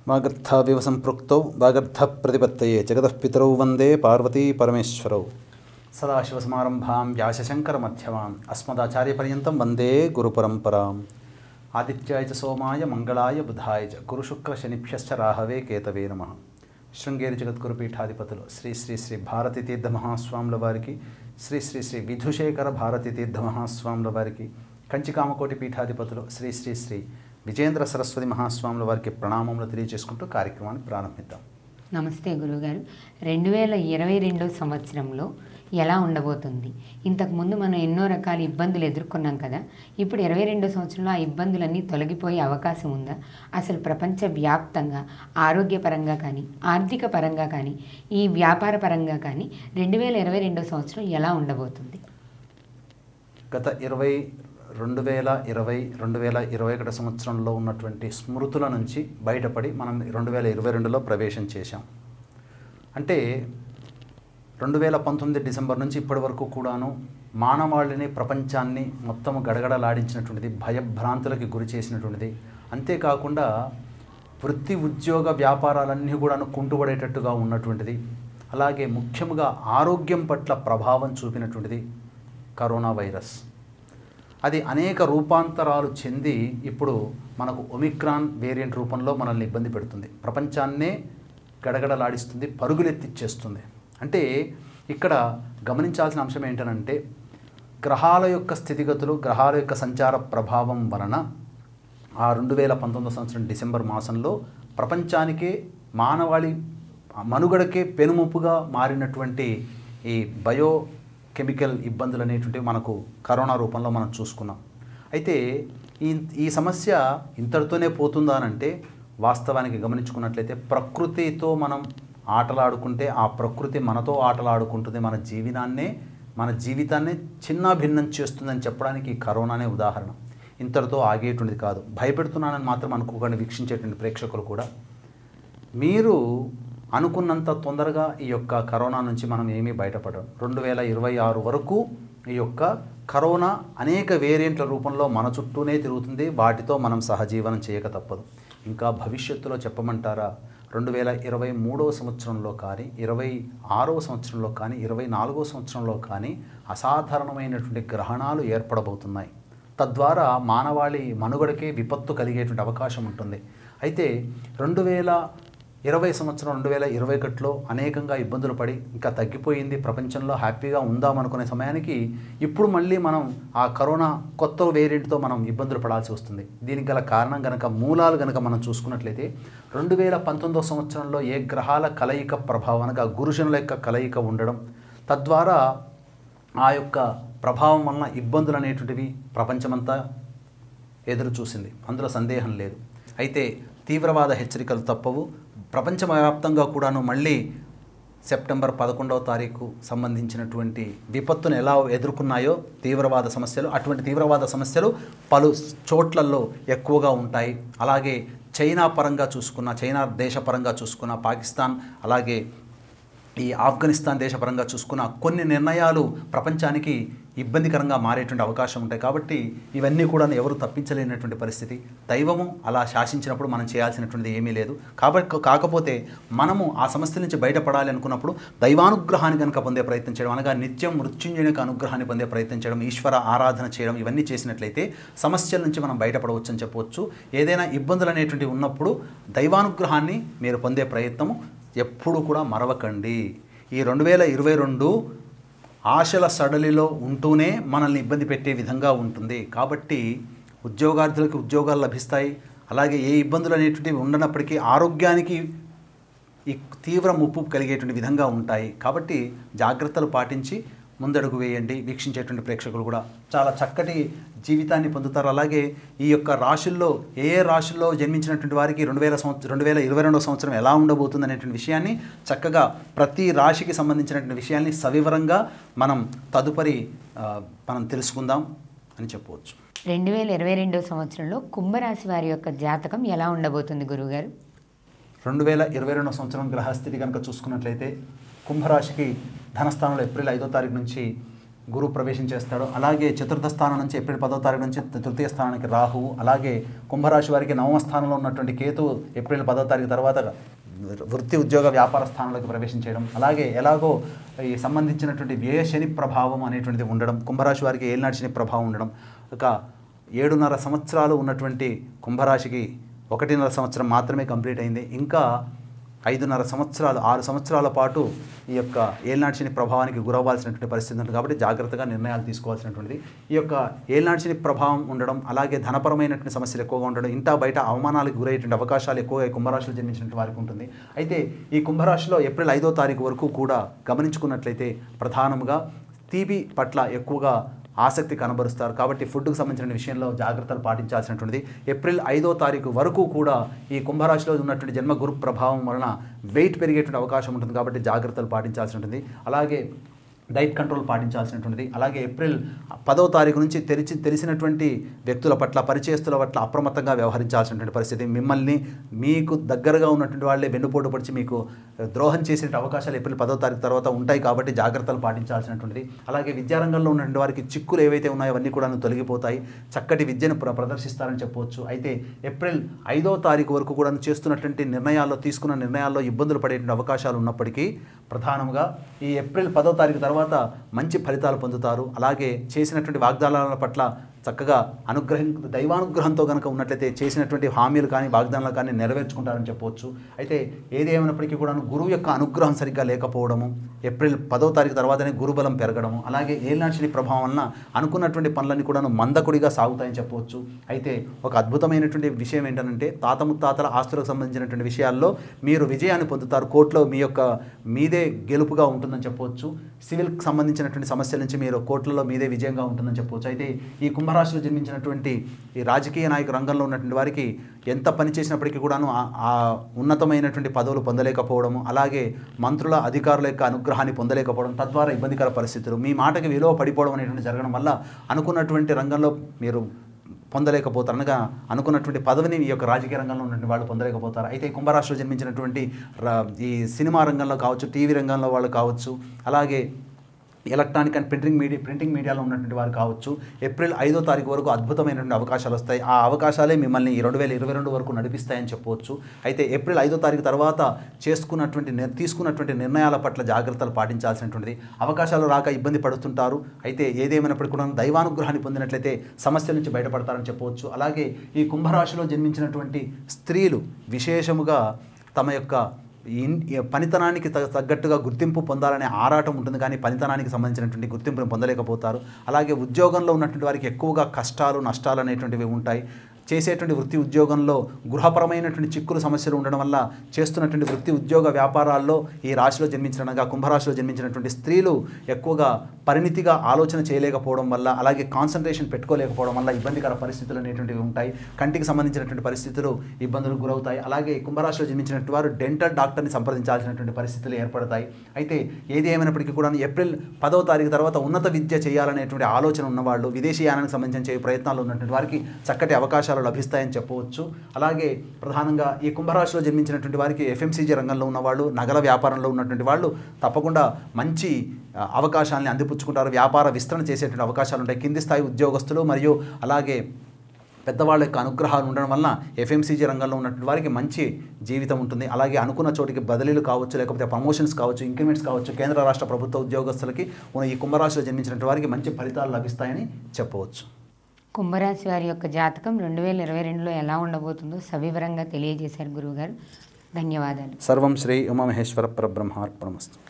వాగర్థావివ సంపృక్తౌ వాగర్థ ప్రతిపత్తయే జగతః పితరౌ వందే పార్వతీ పరమేశ్వరౌ సదాశివసమారంభాం వ్యాసశంకరమధ్యమాం అస్మదాచార్యపర్యంతం వందే గురుపరంపరాం ఆదిత్యాయ చ సోమాయ మంగళాయ బుధాయ చ గురుశుక్రశనిభ్యశ్చ రాహవే కేతవే నమ శృంగేరి జగద్గురు పీఠాధిపతులు శ్రీ శ్రీ శ్రీ భారతీ తీర్థ మహాస్వాముల వారికి శ్రీ శ్రీ శ్రీ విధుశేఖర భారతీ తీర్థ మహాస్వాముల వారికి కంచికామకోటి పీఠాధిపతులు శ్రీ శ్రీ శ్రీ విజేంద్ర సరస్వతి మహాస్వాముల వారికి ప్రణామములు తెలియజేసుకుంటూ కార్యక్రమాన్ని ప్రారంభిద్దాం నమస్తే గురుగారు రెండు వేల ఇరవై రెండో సంవత్సరంలో ఎలా ఉండబోతుంది ఇంతకుముందు మనం ఎన్నో రకాల ఇబ్బందులు ఎదుర్కొన్నాం కదా ఇప్పుడు ఇరవై రెండో సంవత్సరంలో ఆ ఇబ్బందులన్నీ తొలగిపోయే అవకాశం ఉందా అసలు ప్రపంచ వ్యాప్తంగా ఆరోగ్యపరంగా కానీ ఆర్థిక పరంగా కానీ ఈ వ్యాపార పరంగా కానీ రెండు వేల ఇరవై రెండో సంవత్సరం ఎలా ఉండబోతుంది గత ఇరవై రెండు వేల ఇరవై రెండు వేల ఇరవై ఒకటి సంవత్సరంలో ఉన్నటువంటి స్మృతుల నుంచి బయటపడి మనం రెండు వేల ఇరవై రెండులో ప్రవేశం చేశాం అంటే రెండు వేల పంతొమ్మిది డిసెంబర్ నుంచి ఇప్పటి వరకు కూడాను మానవాళిని ప్రపంచాన్ని మొత్తం గడగడలాడించినటువంటిది భయభ్రాంతులకి గురి చేసినటువంటిది అంతేకాకుండా వృత్తి ఉద్యోగ వ్యాపారాలన్నీ కూడాను కుంటుపడేటట్టుగా ఉన్నటువంటిది అలాగే ముఖ్యంగా ఆరోగ్యం పట్ల ప్రభావం చూపినటువంటిది కరోనా వైరస్ అది అనేక రూపాంతరాలు చెంది ఇప్పుడు మనకు ఒమిక్రాన్ వేరియంట్ రూపంలో మనల్ని ఇబ్బంది పెడుతుంది ప్రపంచాన్నే గడగడలాడిస్తుంది పరుగులెత్తిచ్చేస్తుంది అంటే ఇక్కడ గమనించాల్సిన అంశం ఏంటనంటే గ్రహాల యొక్క స్థితిగతులు గ్రహాల యొక్క సంచార ప్రభావం వలన ఆ రెండు వేల పంతొమ్మిదో సంవత్సరం డిసెంబర్ మాసంలో ప్రపంచానికే మానవాళి మనుగడకే పెనుముప్పుగా మారినటువంటి ఈ బయో కెమికల్ ఇబ్బందులు అనేటువంటివి మనకు కరోనా రూపంలో మనం చూసుకున్నాం అయితే ఈ ఈ సమస్య ఇంతటితోనే పోతుందా అని అంటే వాస్తవానికి గమనించుకున్నట్లయితే ప్రకృతితో మనం ఆటలాడుకుంటే ఆ ప్రకృతి మనతో ఆటలాడుకుంటుంది మన జీవితాన్నే మన జీవితాన్నే చిన్న భిన్నం చేస్తుందని చెప్పడానికి ఈ కరోనానే ఉదాహరణ ఇంతటితో ఆగేటువంటిది కాదు భయపెడుతున్నానని మాత్రం అనుకోకుండా వీక్షించేటువంటి ప్రేక్షకులు కూడా మీరు అనుకున్నంత తొందరగా ఈ యొక్క కరోనా నుంచి మనం ఏమీ బయటపడం రెండు వేల ఇరవై ఆరు వరకు ఈ యొక్క కరోనా అనేక వేరియంట్ల రూపంలో మన చుట్టూనే తిరుగుతుంది వాటితో మనం సహజీవనం చేయక తప్పదు ఇంకా భవిష్యత్తులో చెప్పమంటారా రెండు వేల ఇరవై మూడవ సంవత్సరంలో కానీ ఇరవై ఆరవ సంవత్సరంలో కానీ ఇరవై నాలుగో సంవత్సరంలో కానీ అసాధారణమైనటువంటి గ్రహణాలు ఏర్పడబోతున్నాయి తద్వారా మానవాళి మనుగడకే విపత్తు కలిగేటువంటి అవకాశం ఉంటుంది అయితే రెండు వేల ఇరవై సంవత్సరం రెండు వేల ఇరవై ఒకటిలో అనేకంగా ఇబ్బందులు పడి ఇంకా తగ్గిపోయింది ప్రపంచంలో హ్యాపీగా ఉందామనుకునే సమయానికి ఇప్పుడు మళ్ళీ మనం ఆ కరోనా కొత్త వేరియంట్తో మనం ఇబ్బందులు పడాల్సి వస్తుంది దీనికి గల కారణం కనుక మూలాలు కనుక మనం చూసుకున్నట్లయితే రెండు వేల పంతొమ్మిదో సంవత్సరంలో ఏ గ్రహాల కలయిక ప్రభావం అనగా గురుజనుల యొక్క కలయిక ఉండడం తద్వారా ఆ యొక్క ప్రభావం వలన ఇబ్బందులు అనేటువంటివి ప్రపంచమంతా ఎదురు చూసింది అందులో సందేహం లేదు అయితే తీవ్రవాద హెచ్చరికలు తప్పవు ప్రపంచవ్యాప్తంగా కూడాను మళ్ళీ సెప్టెంబర్ పదకొండవ తారీఖు సంబంధించినటువంటి విపత్తును ఎలా ఎదుర్కొన్నాయో తీవ్రవాద సమస్యలు అటువంటి తీవ్రవాద సమస్యలు పలు చోట్లలో ఎక్కువగా ఉంటాయి అలాగే చైనా పరంగా చూసుకున్న చైనా దేశపరంగా చూసుకున్న పాకిస్తాన్ అలాగే ఈ ఆఫ్ఘనిస్తాన్ దేశపరంగా చూసుకున్న కొన్ని నిర్ణయాలు ప్రపంచానికి ఇబ్బందికరంగా మారేటువంటి అవకాశం ఉంటాయి కాబట్టి ఇవన్నీ కూడా ఎవరు తప్పించలేనటువంటి పరిస్థితి దైవము అలా శాసించినప్పుడు మనం చేయాల్సినటువంటిది ఏమీ లేదు కాబట్టి కాకపోతే మనము ఆ సమస్య నుంచి బయటపడాలి అనుకున్నప్పుడు దైవానుగ్రహాన్ని కనుక పొందే ప్రయత్నం చేయడం అనగా నిత్యం మృత్యుంజయునికి అనుగ్రహాన్ని పొందే ప్రయత్నం చేయడం ఈశ్వర ఆరాధన చేయడం ఇవన్నీ చేసినట్లయితే సమస్యల నుంచి మనం బయటపడవచ్చు అని చెప్పవచ్చు ఏదైనా ఇబ్బందులు అనేటువంటివి ఉన్నప్పుడు దైవానుగ్రహాన్ని మీరు పొందే ప్రయత్నము ఎప్పుడు కూడా మరవకండి ఈ రెండు వేల ఇరవై రెండు ఆశల సడలిలో ఉంటూనే మనల్ని ఇబ్బంది పెట్టే విధంగా ఉంటుంది కాబట్టి ఉద్యోగార్థులకు ఉద్యోగాలు లభిస్తాయి అలాగే ఏ ఇబ్బందులు అనేటువంటివి ఉండనప్పటికీ ఆరోగ్యానికి ఈ తీవ్ర ముప్పు కలిగేటువంటి విధంగా ఉంటాయి కాబట్టి జాగ్రత్తలు పాటించి ముందడుగు వేయండి వీక్షించేటువంటి ప్రేక్షకులు కూడా చాలా చక్కటి జీవితాన్ని పొందుతారు అలాగే ఈ యొక్క రాశుల్లో ఏ ఏ రాశుల్లో జన్మించినటువంటి వారికి రెండు వేల సంవత్సరం రెండు వేల ఇరవై రెండవ సంవత్సరం ఎలా ఉండబోతుంది అనేటువంటి విషయాన్ని చక్కగా ప్రతి రాశికి సంబంధించినటువంటి విషయాన్ని సవివరంగా మనం తదుపరి ఆ, మనం తెలుసుకుందాం అని చెప్పవచ్చు రెండు వేల ఇరవై రెండో సంవత్సరంలో కుంభరాశి వారి యొక్క జాతకం ఎలా ఉండబోతుంది గురుగారు రెండు వేల ఇరవై రెండవ సంవత్సరం గ్రహస్థితి కనుక చూసుకున్నట్లయితే కుంభరాశికి ధనస్థానంలో ఏప్రిల్ ఐదో తారీఖు నుంచి గురు ప్రవేశం చేస్తాడు అలాగే చతుర్థ స్థానం నుంచి ఏప్రిల్ పదో తారీఖు నుంచి తృతీయ స్థానానికి రాహువు అలాగే కుంభరాశి వారికి నవమ స్థానంలో ఉన్నటువంటి కేతువు ఏప్రిల్ పదో తారీఖు తర్వాత వృత్తి ఉద్యోగ వ్యాపార స్థానంలోకి ప్రవేశం చేయడం అలాగే ఎలాగో ఈ సంబంధించినటువంటి వ్యయ శని ప్రభావం అనేటువంటిది ఉండడం కుంభరాశి వారికి ఏలినాటి శని ప్రభావం ఉండడం ఒక ఏడున్నర సంవత్సరాలు ఉన్నటువంటి కుంభరాశికి ఒకటిన్నర సంవత్సరం మాత్రమే కంప్లీట్ అయింది ఇంకా ఐదున్నర సంవత్సరాలు ఆరు సంవత్సరాల పాటు ఈ యొక్క ఏలినాటి శని ప్రభావానికి గురవ్వాల్సినటువంటి పరిస్థితి ఉంటుంది కాబట్టి జాగ్రత్తగా నిర్ణయాలు తీసుకోవాల్సినటువంటిది ఈ యొక్క ఏలినాటి శని ప్రభావం ఉండడం అలాగే ధనపరమైనటువంటి సమస్యలు ఎక్కువగా ఉండడం ఇంటా బయట అవమానాలకు గురయ్యేటువంటి అవకాశాలు ఎక్కువగా ఈ కుంభరాశిలో జన్మించినటువంటి వారికి ఉంటుంది అయితే ఈ కుంభరాశిలో ఏప్రిల్ ఐదో తారీఖు వరకు కూడా గమనించుకున్నట్లయితే ప్రధానంగా తీపి పట్ల ఎక్కువగా ఆసక్తి కనబరుస్తారు కాబట్టి ఫుడ్కు సంబంధించిన విషయంలో జాగ్రత్తలు పాటించాల్సినటువంటిది ఏప్రిల్ ఐదో తారీఖు వరకు కూడా ఈ కుంభరాశిలో ఉన్నటువంటి జన్మ గురు ప్రభావం వలన వెయిట్ పెరిగేటువంటి అవకాశం ఉంటుంది కాబట్టి జాగ్రత్తలు పాటించాల్సి ఉంటుంది అలాగే డైట్ కంట్రోల్ పాటించాల్సినటువంటిది అలాగే ఏప్రిల్ పదో తారీఖు నుంచి తెలిసి తెలిసినటువంటి వ్యక్తుల పట్ల పరిచయస్తుల పట్ల అప్రమత్తంగా వ్యవహరించాల్సినటువంటి పరిస్థితి మిమ్మల్ని మీకు దగ్గరగా ఉన్నటువంటి వాళ్ళే వెన్నుపోటు పడిచి మీకు ద్రోహం చేసే అవకాశాలు ఏప్రిల్ పదో తారీఖు తర్వాత ఉంటాయి కాబట్టి జాగ్రత్తలు పాటించాల్సినటువంటిది అలాగే విద్యారంగంలో ఉన్నటువంటి వారికి చిక్కులు ఏవైతే ఉన్నాయో అవన్నీ కూడా తొలగిపోతాయి చక్కటి విద్యను ప్ర- ప్రదర్శిస్తారని చెప్పవచ్చు అయితే ఏప్రిల్ ఐదో తారీఖు వరకు కూడా చేస్తున్నటువంటి నిర్ణయాల్లో తీసుకున్న నిర్ణయాల్లో ఇబ్బందులు పడేటువంటి అవకాశాలు ఉన్నప్పటికీ ప్రధానంగా ఈ ఏప్రిల్ పదో తారీఖు తర్వాత మంచి ఫలితాలు పొందుతారు అలాగే చేసినటువంటి వాగ్దానాల పట్ల చక్కగా అనుగ్రహం దైవానుగ్రహంతో కనుక ఉన్నట్లయితే చేసినటువంటి హామీలు కానీ వాగ్దానాలు కానీ నెరవేర్చుకుంటారని చెప్పవచ్చు అయితే ఏది ఏమైనప్పటికీ కూడా గురువు యొక్క అనుగ్రహం సరిగ్గా లేకపోవడము ఏప్రిల్ పదో తారీఖు తర్వాతనే గురుబలం పెరగడము అలాగే ఏలినాటి ప్రభావం వలన అనుకున్నటువంటి పనులన్నీ కూడా మందకుడిగా సాగుతాయని చెప్పవచ్చు అయితే ఒక అద్భుతమైనటువంటి విషయం ఏంటంటే తాత ముత్తాతల ఆస్తులకు సంబంధించినటువంటి విషయాల్లో మీరు విజయాన్ని పొందుతారు కోర్టులో మీ యొక్క మీదే గెలుపుగా ఉంటుందని చెప్పవచ్చు సివిల్కి సంబంధించినటువంటి సమస్యల నుంచి మీరు కోర్టులలో మీదే విజయంగా ఉంటుందని చెప్పవచ్చు అయితే ఈ కుంభరాశిలో జన్మించినటువంటి ఈ రాజకీయ నాయక రంగంలో ఉన్నటువంటి వారికి ఎంత పని చేసినప్పటికీ కూడాను ఆ- ఆ ఉన్నతమైనటువంటి పదవులు పొందలేకపోవడము అలాగే మంత్రుల అధికారుల యొక్క అనుగ్రహాన్ని పొందలేకపోవడం తద్వారా ఇబ్బందికర పరిస్థితులు మీ మాటకి విలువ పడిపోవడం అనేటువంటి జరగడం వల్ల అనుకున్నటువంటి రంగంలో మీరు పొందలేకపోతారు అనగా అనుకున్నటువంటి పదవిని ఈ యొక్క రాజకీయ రంగంలో ఉన్నటువంటి వాళ్ళు పొందలేకపోతారు అయితే ఈ కుంభరాశిలో జన్మించినటువంటి రా- ఈ సినిమా రంగంలో కావచ్చు టీవీ రంగంలో వాళ్ళు కావచ్చు అలాగే electronic and printing media printing మీడియాలో ఉన్నటువంటి వారు కావచ్చు ఏప్రిల్ ఐదో తారీఖు వరకు అద్భుతమైనటువంటి అవకాశాలు వస్తాయి ఆ అవకాశాలే మిమ్మల్ని ఈ రెండు వేల ఇరవై రెండు వరకు నడిపిస్తాయని చెప్పవచ్చు అయితే ఏప్రిల్ ఐదో తారీఖు తర్వాత చేసుకున్నటువంటి నిర్- తీసుకున్నటువంటి నిర్ణయాల పట్ల జాగ్రత్తలు పాటించాల్సినటువంటిది అవకాశాలు రాక ఇబ్బంది పడుతుంటారు అయితే ఏదేమైనప్పటికీ కూడా దైవానుగ్రహాన్ని పొందినట్లయితే సమస్యల నుంచి బయటపడతారని చెప్పవచ్చు అలాగే ఈ కుంభరాశిలో జన్మించినటువంటి స్త్రీలు విశేషముగా తమ యొక్క ఇన్- ఈ పనితనానికి తగ- తగ్గట్టుగా గుర్తింపు పొందాలనే ఆరాటం ఉంటుంది కానీ పనితనానికి సంబంధించినటువంటి గుర్తింపును పొందలేకపోతారు అలాగే ఉద్యోగంలో ఉన్నటువంటి వారికి ఎక్కువగా కష్టాలు నష్టాలు అనేటువంటివి ఉంటాయి చేసేటువంటి వృత్తి ఉద్యోగంలో గృహపరమైనటువంటి చిక్కులు సమస్యలు ఉండడం వల్ల చేస్తున్నటువంటి వృత్తి ఉద్యోగ వ్యాపారాల్లో ఈ రాశిలో జన్మించినగా కుంభరాశిలో జన్మించినటువంటి స్త్రీలు ఎక్కువగా పరిణితిగా ఆలోచన చేయలేకపోవడం వల్ల అలాగే కాన్సన్ట్రేషన్ పెట్టుకోలేకపోవడం వల్ల ఇబ్బందికర పరిస్థితులు అనేటువంటివి ఉంటాయి కంటికి సంబంధించినటువంటి పరిస్థితులు ఇబ్బందులకు గురవుతాయి అలాగే కుంభరాశిలో జన్మించినటువంటి వారు డెంటల్ డాక్టర్ని సంప్రదించాల్సినటువంటి పరిస్థితులు ఏర్పడతాయి అయితే ఏది ఏమైనప్పటికీ కూడా ఏప్రిల్ పదవ తారీఖు తర్వాత ఉన్నత విద్య చేయాలనేటువంటి ఆలోచన ఉన్నవాళ్ళు విదేశీ యానానికి సంబంధించిన ప్రయత్నాలు ఉన్నటువంటి వారికి చక్కటి అవకాశాలు లభిస్తాయని చెప్పవచ్చు అలాగే ప్రధానంగా ఈ కుంభరాశిలో జన్మించినటువంటి వారికి ఎఫ్ఎంసీజీ రంగంలో ఉన్నవాళ్ళు నగల వ్యాపారంలో ఉన్నటువంటి వాళ్ళు తప్పకుండా మంచి ఆ, అవకాశాలని అందిపుచ్చుకుంటారు వ్యాపార విస్తరణ చేసేటువంటి అవకాశాలు ఉంటాయి కింది స్థాయి ఉద్యోగస్తులు మరియు అలాగే పెద్దవాళ్ళ యొక్క అనుగ్రహాలు ఉండడం వలన ఎఫ్ఎంసీజీ రంగంలో ఉన్నటువంటి వారికి మంచి జీవితం ఉంటుంది అలాగే అనుకున్న చోటికి బదిలీలు కావచ్చు లేకపోతే ప్రమోషన్స్ కావచ్చు ఇంక్రిమెంట్స్ కావచ్చు కేంద్ర రాష్ట్ర ప్రభుత్వ ఉద్యోగస్తులకి ఉన్న ఈ కుంభరాశిలో జన్మించినటువంటి వారికి మంచి ఫలితాలు లభిస్తాయని చెప్పవచ్చు కుంభరాశి వారి యొక్క జాతకం రెండు వేల ఇరవై రెండులో ఎలా ఉండబోతుందో సవివరంగా తెలియజేశారు గురువుగారు ధన్యవాదాలు సర్వం శ్రీ ఉమామహేశ్వర పరబ్రహ్మార్పణమస్తు